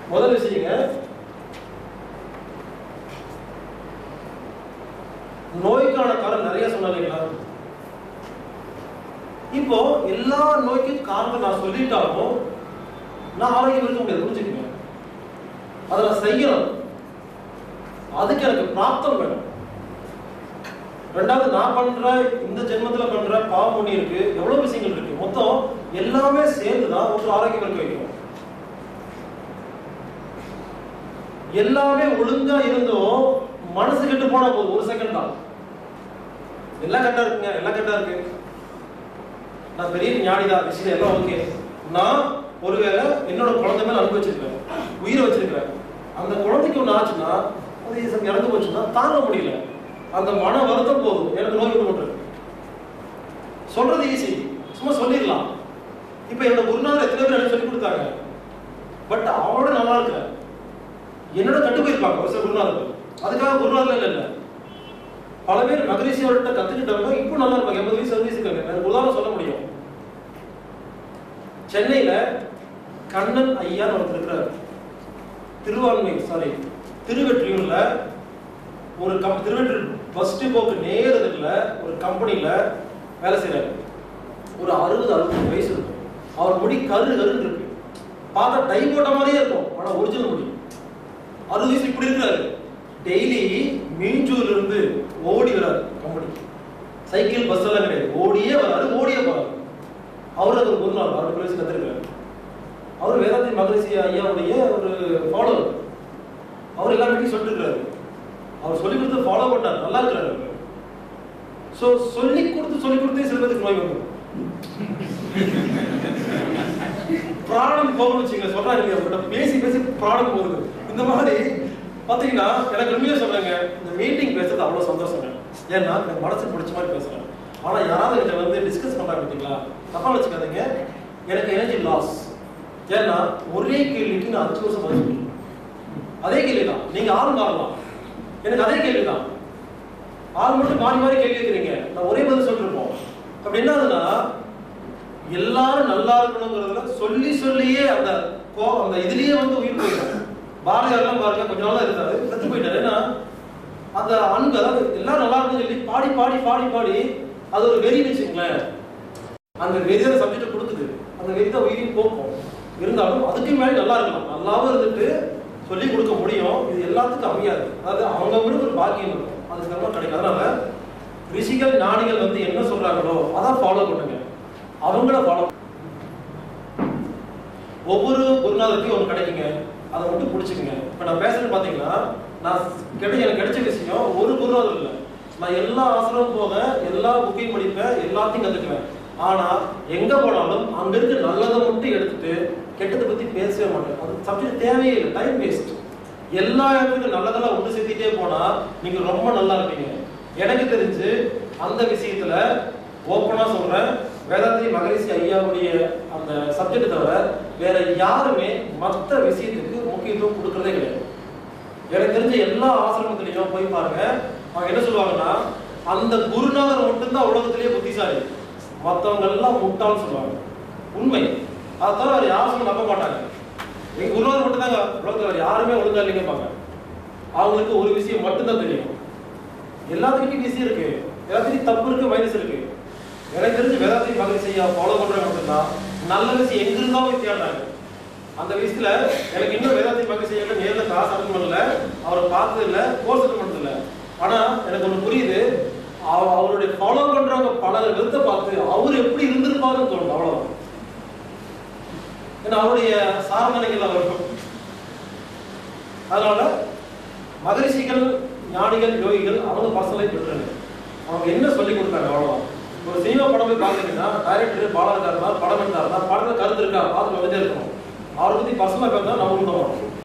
முதல் விஷயங்க நோய்க்கான காரணம் நிறைய சொன்னாங்களா இப்போ எல்லா நோய்க்கும் காரணம் நான் சொல்லிட்டாலும் நான் ஆரோக்கியம் இருக்க முடியாது புரிஞ்சுக்கங்க அதை நான் செய்யணும் அதுக்கு எனக்கு பிராப்தம் வேணும் ரெண்டாவது நான் பண்ற இந்த ஜென்மத்துல பண்ற பாவமுனி இருக்கு எவ்வளவு விஷயங்கள் இருக்கு மொத்தம் எல்லாமே சேர்ந்து தான் ஒரு ஆரோக்கியம் இருக்க வைக்கும் எல்லாமே ஒழுங்கா இருந்தும் மனசு கெட்டு போனா போதும் ஒரு செகண்ட் தான் எல்லாம் கரெக்டா இருக்குங்க எல்லாம் கரெக்டா இருக்கு நான் பெரிய ஞானிதான் விஷயம் எல்லாம் ஓகே நான் ஒருவேளை என்னோட குழந்தை மேல அனுப்பி வச்சிருக்கேன் உயிரை வச்சிருக்கிறேன் அந்த குழந்தைக்கு ஒன்று ஆச்சுன்னா அது இசம் இறந்து போச்சுன்னா தாங்க முடியல அந்த மன வருத்தம் போதும் எனக்கு நோய் கொண்டு சொல்றது ஈஸி சும்மா சொல்லிடலாம் இப்போ என்னோட குருநாதர் எத்தனை பேர் எனக்கு சொல்லி கொடுத்தாங்க பட் அவனோட நல்லா இருக்க என்னோட கட்டு போயிருப்பாங்க ஒரு சில குருநாதர்கள் அதுக்காக குருநாதர் இல்லை இல்லை பல பேர் மகரிஷி அவர்கிட்ட கத்துக்கிட்டவங்க இப்போ நல்லா இருப்பாங்க எண்பது வயசு அறுபது வயசு இருக்காங்க எனக்கு உதாரணம் சொல்ல முடியும் சென்னையில கண்ணன் ஐயான்னு ஒருத்தர் இருக்கிறார் திருவான்மை சாரி திருவெற்றியூர்ல ஒரு கம் திருவெற்றியூர் பஸ் டிப்போக்கு நேர் எதிரில் ஒரு கம்பெனில வேலை செய்றாரு ஒரு அறுபது அறுபது வயசு இருக்கும் அவர் முடி கரு கருன்னு இருக்கு பார்த்தா டை போட்ட மாதிரியே இருக்கும் ஆனா ஒரிஜினல் முடி அறுபது வயசு இப்படி இருக்கிறாரு டெய்லி மீஞ்சூர்ல இருந்து ஓடி வராரு கம்பெனி சைக்கிள் பஸ் எல்லாம் கிடையாது ஓடியே வராரு ஓடியே போறாரு அவரு அது ஒரு குருநாள் அவரு பேசி கத்திருக்காரு அவர் வேதாந்தி மகரிஷி ஐயாவுடைய ஒரு ஃபாலோவர் அவர் எல்லா வீட்டையும் சொல்லிட்டு இருக்காரு அவர் சொல்லி கொடுத்து ஃபாலோ பண்ணார் நல்லா இருக்கிறாரு அவரு. சோ சொல்லி கொடுத்து சொல்லி கொடுத்தே சில பேருக்கு நோய் வரும் பிராணம் போகணும் வச்சுங்க சொல்றாங்க இல்லையா உங்கள்கிட்ட பேசி பேசி பிராணம் போகுது இந்த மாதிரி பாத்தீங்கன்னா எனக்கு உண்மையா சொல்றேங்க இந்த மீட்டிங் பேசுறது அவ்வளவு சந்தோஷங்க ஏன்னா எனக்கு மனசு பிடிச்ச மாதிரி பேசுறேன் ஆனா யாராவது என்கிட்ட வந்து டிஸ்கஸ் பண்றாங்க பார்த்தீங்களா தப்பா வச்சுக்காதீங்க எனக்கு எனர்ஜி லாஸ் ஏன்னா ஒரே கேள்விக்கு நான் அஞ்சு வருஷம் பதில் சொல்றேன் அதே கேள்வி தான் நீங்க ஆள் மாறலாம் எனக்கு அதே கேள்வி தான் ஆள் மட்டும் மாறி மாறி கேள்வி கேட்குறீங்க நான் ஒரே பதில் சொல்லிருப்போம் அப்படி என்ன ஆகுதுன்னா எல்லாரும் நல்லா இருக்கணுங்கிறதுல சொல்லி சொல்லியே அந்த கோ அந்த இதுலயே வந்து உயிர் போயிடும் பாரதியார்லாம் பாருங்க கொஞ்ச நாளா இருந்தாரு செத்து போயிட்டாரு ஏன்னா அந்த அன்பு அதாவது எல்லாரும் நல்லா இருக்குன்னு சொல்லி பாடி பாடி பாடி பாடி அது ஒரு வெறி வச்சுங்களேன் அந்த வெறியான சப்ஜெக்ட் கொடுக்குது அந்த வெறி தான் உயிரின் போக்கும் இருந்தாலும் அதுக்கு மேலே நல்லா இருக்கலாம் நல்லாவும் இருந்துட்டு சொல்லி கொடுக்க முடியும் இது எல்லாத்துக்கும் அமையாது அதாவது அவங்க விட ஒரு பாக்கியம் இருக்கும் அது சிரமம் கிடைக்கும் அதனால ரிஷிகள் ஞானிகள் வந்து என்ன சொல்றாங்களோ அதான் ஃபாலோ பண்ணுங்க அவங்கள ஃபாலோ ஒவ்வொரு குருநாதருக்கும் ஒன்று கிடைக்குங்க அதை மட்டும் பிடிச்சிக்கங்க இப்போ நான் பேசுறது பார்த்தீங்கன்னா நான் கிடை எனக்கு கிடைச்ச விஷயம் ஒரு குருநாதர் இல்லை நான் எல்லா ஆசிரமும் போக எல்லா புக்கையும் படிப்பேன் எல்லாத்தையும் கற்றுக்குவேன் ஆனால் எங்கே போனாலும் அங்க இருக்க நல்லதை மட்டும் எடுத்துட்டு கெட்டதை பற்றி பேசவே மாட்டேன் அது சப்ஜெக்ட் தேவையே இல்லை டைம் வேஸ்ட் எல்லா இடத்துக்கும் நல்லதெல்லாம் ஒன்று சேர்த்திட்டே போனால் நீங்கள் ரொம்ப நல்லா இருப்பீங்க எனக்கு தெரிஞ்சு அந்த விஷயத்துல ஓப்பனா சொல்றேன் வேதாத்ரி மகரிஷி ஐயாவுடைய அந்த சப்ஜெக்ட் தவிர வேற யாருமே மற்ற விஷயத்துக்கு முக்கியத்துவம் கொடுக்கறதே கிடையாது எனக்கு தெரிஞ்ச எல்லா ஆசிரமத்திலையும் போய் பாருங்க அவங்க என்ன சொல்லுவாங்கன்னா அந்த குருநாதர் மட்டும்தான் உலகத்திலேயே புத்திசாலி மற்றவங்க எல்லாம் முட்டாள்னு சொல்லுவாங்க உண்மை அதை தவிர வேற யாரும் சொல்ல நம்ப மாட்டாங்க எங்க குருநாதர் மட்டும்தாங்க உலகத்துல வேற யாருமே ஒழுங்கா இல்லைங்கப்பாங்க அவங்களுக்கு ஒரு விஷயம் மட்டும்தான் தெரியும் எல்லாத்துக்கிட்டையும் விஷயம் இருக்கு எல்லாத்துக்கும் தப்பு இருக்கு மைனஸ் இருக்கு எனக்கு தெரிஞ்சு வேதாந்தி மகரிஷி ஐயா ஃபாலோ பண்ற மட்டும்தான் நல்ல விஷயம் எங்க இருந்தாலும் போய் தேடுறாங்க அந்த விஷயத்துல எனக்கு இன்னும் வேதாந்தி மகரிஷி ஐயா நேர்ல காசு அட்டன் பண்ணல அவரை பார்த்தது இல்ல கோர்ஸ் அட்டன் பண்ணது இல்ல ஆனா எனக்கு ஒண்ணு புரியுது அவ- அவருடைய ஃபாலோ பண்றவங்க பல விதத்தை பார்த்து அவர் எப்படி இருந்திருப்பாருன்னு தோணுது அவ்வளவுதான் ஏன்னா அவருடைய சாதனைகள் அவர் அதனால மகரிஷிகள் ஞானிகள் யோகிகள் அவங்க பர்சனலை பெற்றாங்க அவங்க என்ன சொல்லி கொடுத்தாங்க அவ்வளவுதான் ஒரு சினிமா படம் போய் பார்த்தீங்கன்னா டைரக்டர் பாடம் இருக்காருனா படம் எடுத்தாருனா படத்துல கருத்து இருக்கா பார்த்து வந்துட்டே இருக்கணும் அவரை பத்தி பர்சனலா பேசினா நம்ம உள்ள வரும்